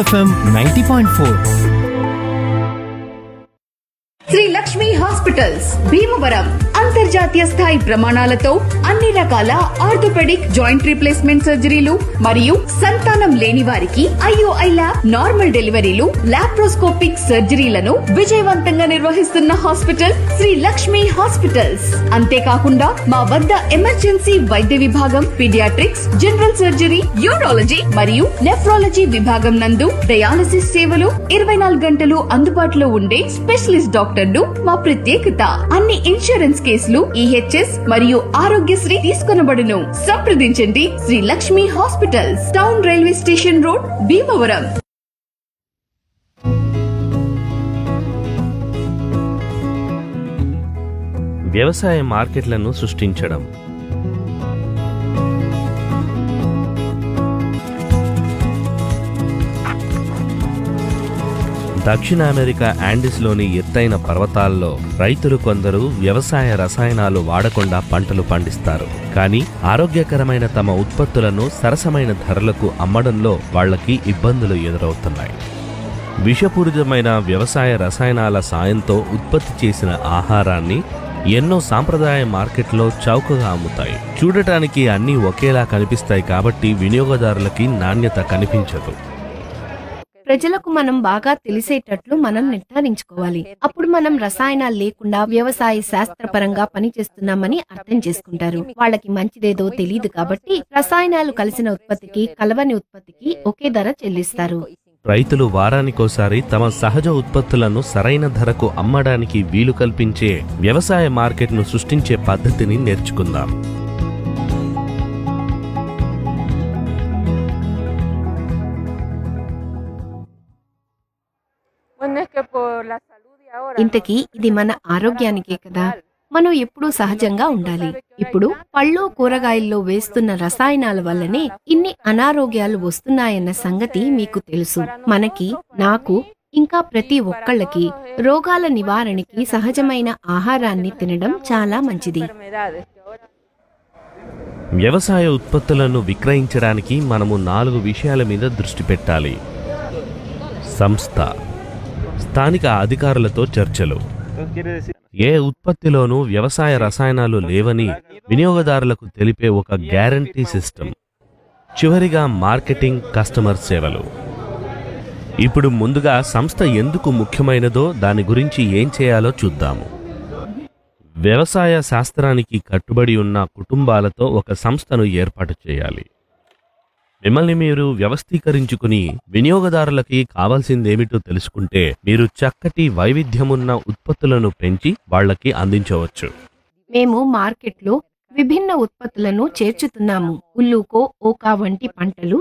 FM ninety point four Shri Lakshmi hospitals Bhimavaram అంతర్జాతీయ స్థాయి ప్రమాణాలతో అన్ని రకాల ఆర్థోపెడిక్ జాయింట్ రీప్లేస్మెంట్ సర్జరీలు మరియు సంతానం లేని వారికి I U I lab normal deliveries laparoscopic సర్జరీలను విజయవంతంగా నిర్వహిస్తున్న హాస్పిటల్ శ్రీ లక్ష్మి హాస్పిటల్స్ అంతేకాకుండా మా వద్ద ఎమర్జెన్సీ వైద్య విభాగం పీడియాట్రిక్స్ జనరల్ సర్జరీ యూరాలజీ మరియు నెఫ్రాలజీ విభాగం నందు డయాలసిస్ సేవలు ఇరవై నాలుగు గంటలు అందుబాటులో ఉండే స్పెషలిస్ట్ డాక్టర్లు మా ప్రత్యేకత అన్ని ఇన్సూరెన్స్ కేసులు ఈహెచ్ఎస్ మరియు ఆరోగ్యశ్రీ తీసుకొనబడును సంప్రదించండి Shri Lakshmi hospitals town railway station road Bhimavaram వ్యవసాయ మార్కెట్లను సృష్టించడం దక్షిణ అమెరికా యాండిస్లోని ఎత్తైన పర్వతాల్లో రైతులు కొందరు వ్యవసాయ రసాయనాలు వాడకుండా పంటలు పండిస్తారు కానీ ఆరోగ్యకరమైన తమ ఉత్పత్తులను సరసమైన ధరలకు అమ్మడంలో వాళ్ళకి ఇబ్బందులు ఎదురవుతున్నాయి విషపూరితమైన వ్యవసాయ రసాయనాల సాయంతో ఉత్పత్తి చేసిన ఆహారాన్ని ఎన్నో సాంప్రదాయ మార్కెట్లో చౌకగా అమ్ముతాయి చూడటానికి అన్నీ ఒకేలా కనిపిస్తాయి కాబట్టి వినియోగదారులకి నాణ్యత కనిపించదు ప్రజలకు మనం బాగా తెలిసేటట్లు మనం నిర్ధారించుకోవాలి అప్పుడు మనం రసాయనాలు లేకుండా వ్యవసాయ శాస్త్రపరంగా పనిచేస్తున్నామని అర్థం చేసుకుంటారు వాళ్ళకి మంచిదేదో తెలియదు కాబట్టి రసాయనాలు కలిసిన ఉత్పత్తికి కలవని ఉత్పత్తికి ఒకే ధర చెల్లిస్తారు రైతులు వారానికోసారి తమ సహజ ఉత్పత్తులను సరైన ధరకు అమ్మడానికి వీలు కల్పించే వ్యవసాయ మార్కెట్ను సృష్టించే పద్ధతిని నేర్చుకుందాం Bueno, es que por la salud y ahora. ఇంతకీ ఇది మన ఆరోగ్యానికే కదా మనం ఎప్పుడూ సహజంగా ఉండాలి ఇప్పుడు పళ్ళు కూరగాయల్లో వేస్తున్న రసాయనాల వల్లనే ఇన్ని అనారోగ్యాలు వస్తున్నాయన్న సంగతి మీకు తెలుసు మనకి నాకు ఇంకా ప్రతి ఒక్కళ్ళకి రోగాల నివారణకి సహజమైన ఆహారాన్ని తినడం చాలా మంచిది enfermedades que ahora వ్యవసాయ ఉత్పత్తులను విక్రయించడానికి మనము నాలుగు విషయాల మీద దృష్టి పెట్టాలి సంస్థ స్థానిక అధికారులతో చర్చలు ఏ ఉత్పత్తిలోనూ వ్యవసాయ రసాయనాలు లేవని వినియోగదారులకు తెలిపే ఒక గ్యారంటీ సిస్టమ్ చివరిగా మార్కెటింగ్ కస్టమర్ సేవలు ఇప్పుడు ముందుగా సంస్థ ఎందుకు ముఖ్యమైనదో దాని గురించి ఏం చేయాలో చూద్దాము వ్యవసాయ శాస్త్రానికి కట్టుబడి ఉన్న కుటుంబాలతో ఒక సంస్థను ఏర్పాటు చేయాలి మిమ్మల్ని మీరు వ్యవస్థీకరించుకుని వినియోగదారులకి కావాల్సిందేమిటో తెలుసుకుంటే మీరు చక్కటి వైవిధ్యమున్న ఉత్పత్తులను పెంచి వాళ్ళకి అందించవచ్చు మేము మార్కెట్లో విభిన్న ఉత్పత్తులను చేర్చుతున్నాము ఉల్లుకో ఓకా వంటి పంటలు